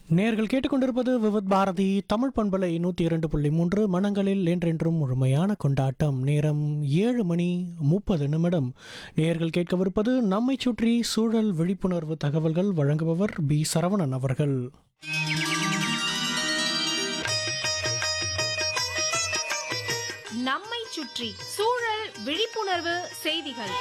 நேர்கள் கேட்டுக்கொண்டிருப்பது விவித் பாரதி தமிழ் பண்பலை நூற்றி இரண்டு புள்ளி மூன்று மனங்களில் என்றென்றும் முழுமையான கொண்டாட்டம் நேரம் ஏழு மணி முப்பது நிமிடம் நேர்கள் கேட்கவிருப்பது நம்மை சுற்றி சூழல் விழிப்புணர்வு தகவல்கள் வழங்குபவர் பி சரவணன் அவர்கள் நம்மை சுற்றி சூழல் விழிப்புணர்வு செய்திகள்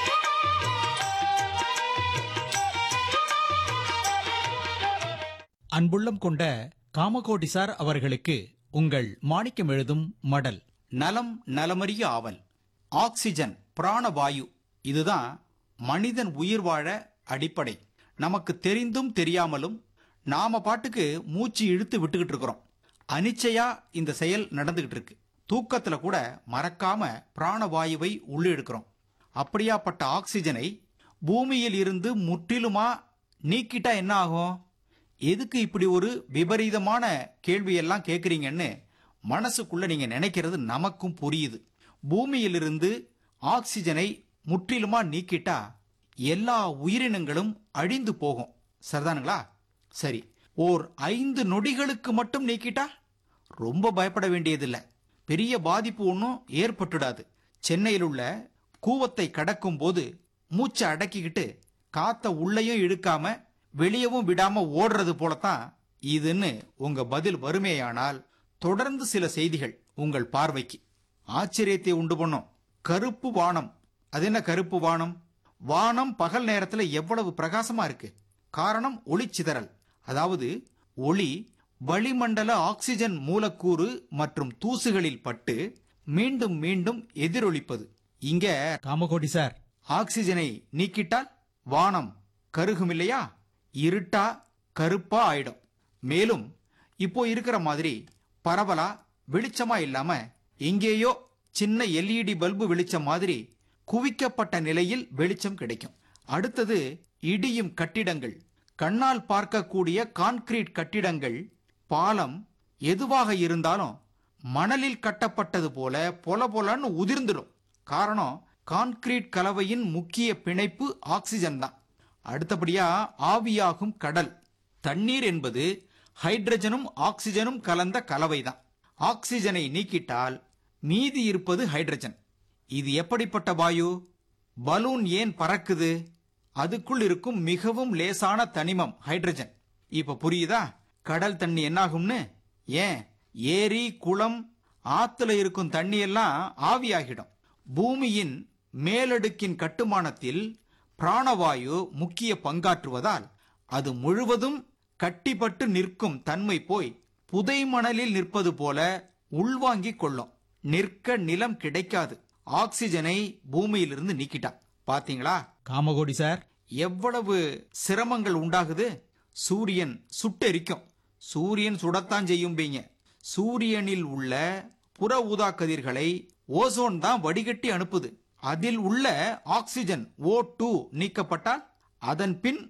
அன்புள்ளம் கொண்ட காமகோடி சார் அவர்களுக்கு உங்கள் மாணிக்கம் எழுதும் மடல் நலம் நலமறிய ஆவல் ஆக்சிஜன் பிராணவாயு இதுதான் மனிதன் உயிர் வாழ அடிப்படை நமக்கு தெரிந்தும் தெரியாமலும் நாம பாட்டுக்கு மூச்சு இழுத்து விட்டுக்கிட்டு இருக்கிறோம் அனிச்சையா இந்த செயல் நடந்துகிட்டு இருக்கு தூக்கத்துல கூட மறக்காம பிராணவாயுவை உள்ளிழுக்கிறோம் அப்படியாப்பட்ட ஆக்சிஜனை பூமியில் இருந்து முற்றிலுமா நீக்கிட்டா என்ன ஆகும் எதுக்கு இப்படி ஒரு விபரீதமான கேள்வியெல்லாம் கேட்குறீங்கன்னு மனசுக்குள்ள நீங்க நினைக்கிறது நமக்கும் புரியுது பூமியிலிருந்து ஆக்சிஜனை முற்றிலுமா நீக்கிட்டா எல்லா உயிரினங்களும் அழிந்து போகும் சரிதானுங்களா சரி ஓர் ஐந்து நொடிகளுக்கு மட்டும் நீக்கிட்டா ரொம்ப பயப்பட வேண்டியதில்லை பெரிய பாதிப்பு ஒன்றும் ஏற்பட்டுடாது சென்னையில் உள்ள கூவத்தை கடக்கும் போது மூச்சை அடக்கிக்கிட்டு காத்த உள்ளேயும் இழுக்காம வெளியவும் விடாம ஓடுறது போலத்தான் இதுன்னு உங்க பதில் வறுமையானால் தொடர்ந்து சில செய்திகள் உங்கள் பார்வைக்கு ஆச்சரியத்தை உண்டு பண்ணும் கருப்பு வானம் அது என்ன கருப்பு வானம் வானம் பகல் நேரத்துல எவ்வளவு பிரகாசமா இருக்கு காரணம் ஒளிச்சிதறல் அதாவது ஒளி வளிமண்டல ஆக்சிஜன் மூலக்கூறு மற்றும் தூசுகளில் பட்டு மீண்டும் மீண்டும் எதிரொலிப்பது இங்க காமகோடி சார் ஆக்சிஜனை நீக்கிட்டால் வானம் கருகும் இல்லையா இருட்டா கருப்பா ஆயிடும் மேலும் இப்போ இருக்கிற மாதிரி பரவலா வெளிச்சமா இல்லாம எங்கேயோ சின்ன எல்இடி பல்பு வெளிச்சம் மாதிரி குவிக்கப்பட்ட நிலையில் வெளிச்சம் கிடைக்கும் அடுத்தது இடியும் கட்டிடங்கள் கண்ணால் பார்க்கக்கூடிய கான்கிரீட் கட்டிடங்கள் பாலம் எதுவாக இருந்தாலும் மணலில் கட்டப்பட்டது போல பொல பொலன்னு உதிர்ந்துடும் காரணம் கான்கிரீட் கலவையின் முக்கிய பிணைப்பு ஆக்சிஜன் தான் அடுத்தபடியா ஆவியாகும் கடல் தண்ணீர் என்பது ஹைட்ரஜனும் ஆக்சிஜனும் கலந்த கலவைதான் ஆக்சிஜனை நீக்கிட்டால் மீதி இருப்பது ஹைட்ரஜன் இது எப்படிப்பட்ட வாயு பலூன் ஏன் பறக்குது அதுக்குள் இருக்கும் மிகவும் லேசான தனிமம் ஹைட்ரஜன் இப்ப புரியுதா கடல் தண்ணி என்னாகும்னு ஏன் ஏரி குளம் ஆத்துல இருக்கும் தண்ணி எல்லாம் ஆவியாகிடும் பூமியின் மேலடுக்கின் கட்டுமானத்தில் பிராணவாயு முக்கிய பங்காற்றுவதால் அது முழுவதும் கட்டிப்பட்டு நிற்கும் தன்மை போய் புதை மணலில் நிற்பது போல உள்வாங்கிக் கொள்ளும் நிற்க நிலம் கிடைக்காது ஆக்சிஜனை பூமியிலிருந்து நீக்கிட்டான் பாத்தீங்களா காமகோடி சார் எவ்வளவு சிரமங்கள் உண்டாகுது சூரியன் சுட்டெரிக்கும் சூரியன் சுடத்தான் செய்யும்பீங்க சூரியனில் உள்ள புற ஊதா கதிர்களை ஓசோன் தான் வடிகட்டி அனுப்புது அதில் உள்ள ஆக்சிஜன் ஓ டூ நீக்கப்பட்டால் அதன் பின்